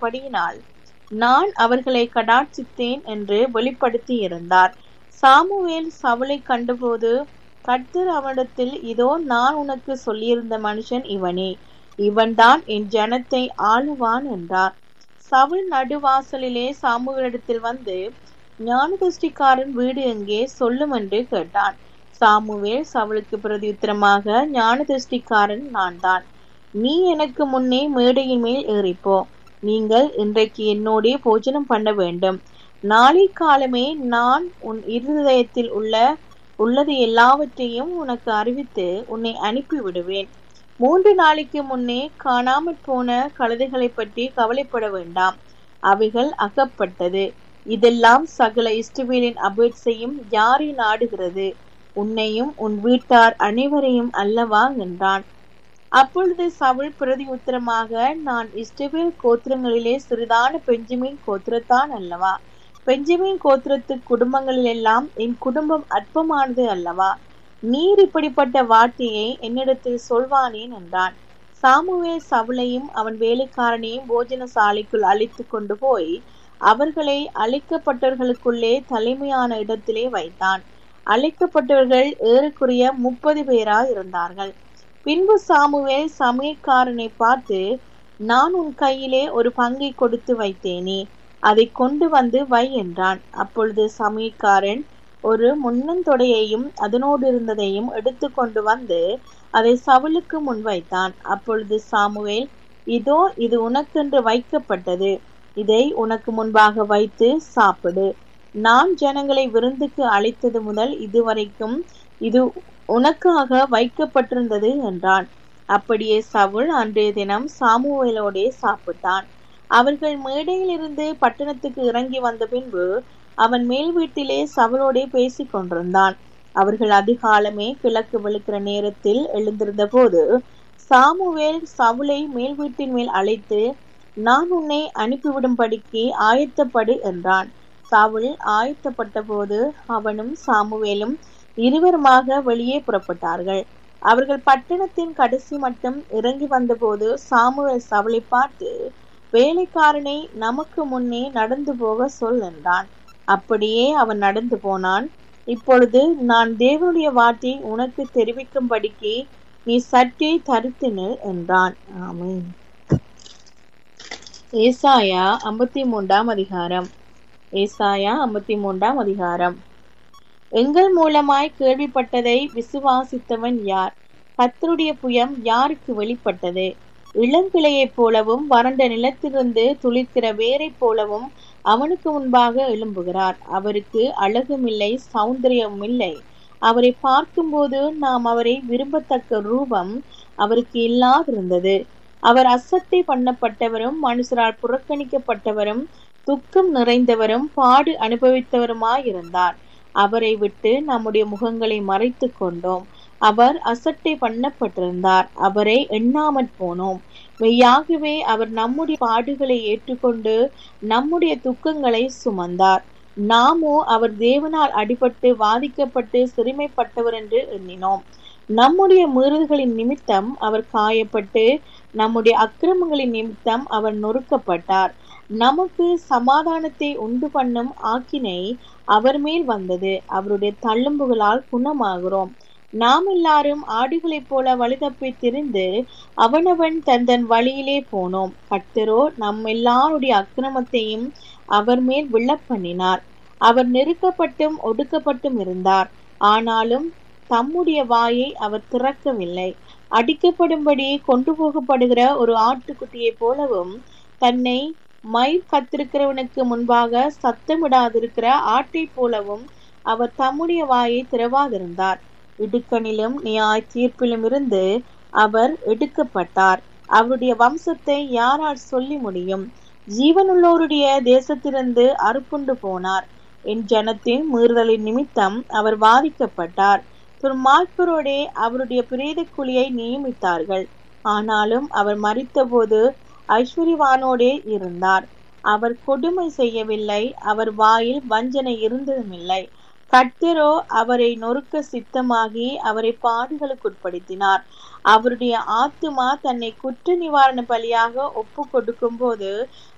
இருந்தபடியினால் நான் அவர்களை கடாட்சித்தேன் என்று வெளிப்படுத்தி இருந்தார் சாமுவேல் சவுளை கண்டபோது கர்த்தர் அவனிடத்தில் இதோ நான் உனக்கு சொல்லியிருந்த மனுஷன் இவனே இவன்தான் என் ஜனத்தை ஆளுவான் என்றார் சவுல் நடுவாசலிலே சாமுவேலிடத்தில் வந்து ஞானதிருஷ்டிக்காரன் வீடு எங்கே சொல்லும் என்று கேட்டான் சாமுவேல் சவுலுக்கு பிரதியுத்தரமாக ஞானதிருஷ்டிக்காரன் நான் தான் நீ எனக்கு முன்னே மேடையின் மேல் ஏறிப்போ நீங்கள் இன்றைக்கு என்னோடே போஜனம் பண்ண வேண்டும் நாளை காலமே நான் உன் இருதயத்தில் உள்ள உள்ளது எல்லாவற்றையும் உனக்கு அறிவித்து உன்னை அனுப்பி விடுவேன் மூன்று நாளைக்கு முன்னே காணாமற் போன கழுதைகளை பற்றி கவலைப்பட வேண்டாம் அவைகள் அகப்பட்டது இதெல்லாம் சகல இஷ்டவேலின் அபேட்சையும் யாரை நாடுகிறது உன்னையும் உன் வீட்டார் அனைவரையும் அல்லவா என்றான் அப்பொழுது சவுல் பிரதி உத்தரமாக நான் இஸ்ரவேல் கோத்திரங்களிலே சிறிதான பெஞ்சமின் கோத்திரத்தான் அல்லவா பெஞ்சமின் கோத்திரத்து குடும்பங்களில் எல்லாம் என் குடும்பம் அற்பமானது அல்லவா நீர் இப்படிப்பட்ட வார்த்தையை என்னிடத்தில் சொல்வானேன் என்றான் சாமுவேல் சவுளையும் அவன் வேலைக்காரனையும் போஜன சாலைக்குள் அழைத்து கொண்டு போய் அவர்களை அழைக்கப்பட்டவர்களுக்குள்ளே தலைமையான இடத்திலே வைத்தான் அழைக்கப்பட்டவர்கள் ஏறக்குறைய முப்பது பேராய் இருந்தார்கள் பின்பு சாமுவேல் சமயக்காரனை பார்த்து நான் உன் கையிலே ஒரு பங்கை கொடுத்து வைத்தேனே அதை கொண்டு வந்து வை என்றான் அப்பொழுது சமயக்காரன் ஒரு முன்னந்தொடையையும் அதனோடு இருந்ததையும் எடுத்து கொண்டு வந்து அதை சவுலுக்கு முன் வைத்தான் அப்பொழுது சாமுவேல் இதோ இது உனக்கென்று வைக்கப்பட்டது இதை உனக்கு முன்பாக வைத்து சாப்பிடு நான் ஜனங்களை விருந்துக்கு அழைத்தது முதல் இதுவரைக்கும் இது உனக்காக வைக்கப்பட்டிருந்தது என்றான் அப்படியே சவுல் அன்றைய தினம் சாமுவேலோடே சாப்பிட்டான் அவர்கள் மேடையிலிருந்து பட்டணத்துக்கு இறங்கி வந்த பின்பு அவன் மேல் வீட்டிலே சவுலோடே பேசிக் கொண்டிருந்தான் அவர்கள் அதிகாலமே கிழக்கு வெளுக்கிற நேரத்தில் எழுந்திருந்த போது சாமுவேல் சவுலை மேல் வீட்டின் மேல் அழைத்து நான் உன்னை அனுப்பிவிடும்படிக்கு ஆயத்தப்படு என்றான் சவுல் ஆயத்தப்பட்ட போது அவனும் சாமுவேலும் இருவருமாக வெளியே புறப்பட்டார்கள் அவர்கள் பட்டணத்தின் கடைசி மட்டும் இறங்கி வந்தபோது சாமுவேல் சவுளை பார்த்து வேலைக்காரனை நமக்கு முன்னே நடந்து போக சொல் என்றான் அப்படியே அவன் நடந்து போனான் இப்பொழுது நான் தேவனுடைய வார்த்தை உனக்கு தெரிவிக்கும்படிக்கு நீ சற்றே தரித்து நில் என்றான் ஆமீன் ஏசாயா ஐம்பத்தி மூன்றாம் அதிகாரம் ஏசாயா ஐம்பத்தி மூன்றாம் அதிகாரம் எங்கள் மூலமாய் கேள்விப்பட்டதை விசுவாசித்தவன் யார் கத்தருடைய புயம் யாருக்கு வெளிப்பட்டது இளங்கிளையைப் போலவும் வறண்ட நிலத்திலிருந்து துளிர்க்கிற வேரைப் போலவும் அவனுக்கு முன்பாக எழும்புகிறார் அவருக்கு அழகும் இல்லை சௌந்தரியமும் இல்லை அவரை பார்க்கும்போது நாம் அவரை விரும்பத்தக்க ரூபம் அவருக்கு இல்லாதிருந்தது அவர் அசட்டை பண்ணப்பட்டவரும் மனுஷரால் புறக்கணிக்கப்பட்டவரும் துக்கம் நிறைந்தவரும் பாடு அனுபவித்தவருமாயிருந்தார் அவரை விட்டு நம்முடைய முகங்களை மறைத்து கொண்டோம் அவர் அசட்டை பண்ணப்பட்டிருந்தார் அவரை எண்ணாமற் போனோம் மெய்யாகவே அவர் நம்முடைய பாடுகளை ஏற்றுக்கொண்டு நம்முடைய துக்கங்களை சுமந்தார் நாமோ அவர் தேவனால் அடிபட்டு வாதிக்கப்பட்டு சிறுமைப்பட்டவர் என்று எண்ணினோம் நம்முடைய மீறல்களின் நிமித்தம் அவர் காயப்பட்டு நம்முடைய அக்கிரமங்களின் நிமித்தம் அவர் நொறுக்கப்பட்டார் நமக்கு சமாதானத்தை உண்டு பண்ணும் ஆக்கினை அவர் மேல் வந்தது அவருடைய தள்ளும்புகளால் குணமாகிறோம் நாம் எல்லாரும் ஆடுகளைப் போல வழிதப்பி திரிந்து அவனவன் தன் தன் வழியிலே போனோம் கர்த்தரோ நம் எல்லாருடைய அக்கிரமத்தையும் அவர் மேல் விழப்பண்ணினார் அவர் நெருக்கப்பட்டும் ஒடுக்கப்பட்டும் இருந்தார் ஆனாலும் தம்முடைய வாயை அவர் திறக்கவில்லை அடிக்கப்படும்படி கொண்டு போகப்படுகிற ஒரு ஆட்டுக்குட்டியைப் போலவும் தன்னை மயிர் கத்திருக்கிறவனுக்கு முன்பாக சத்தமிடாதிருக்கிற ஆட்டைப் போலவும் அவர் தம்முடைய வாயை திறவாதிருந்தார் இடுக்கணிலும் நியாய தீர்ப்பிலும் இருந்து அவர் எடுக்கப்பட்டார் அவருடைய வம்சத்தை யாரால் சொல்லி முடியும் ஜீவனுள்ளோருடைய தேசத்திலிருந்து அறுப்புண்டு போனார் என் ஜனத்தின் மீறுதலின் நிமித்தம் அவர் வாதிக்கப்பட்டார் துர்மார்க்கரோடே அவருடைய பிரேத குழியை நியமித்தார்கள் ஆனாலும் அவர் மறித்தபோது ஐஸ்வர்யவானோடே இருந்தார் அவர் கொடுமை செய்யவில்லை அவர் வாயில் வஞ்சனை இருந்ததுமில்லை கர்த்தரோ அவரை நொறுக்க சித்தமாகி அவரை பாடுகளுக்குட்படுத்தினார் அவருடைய ஆத்துமா தன்னை குற்ற நிவாரண பலியாக ஒப்பு கொடுக்கும் போது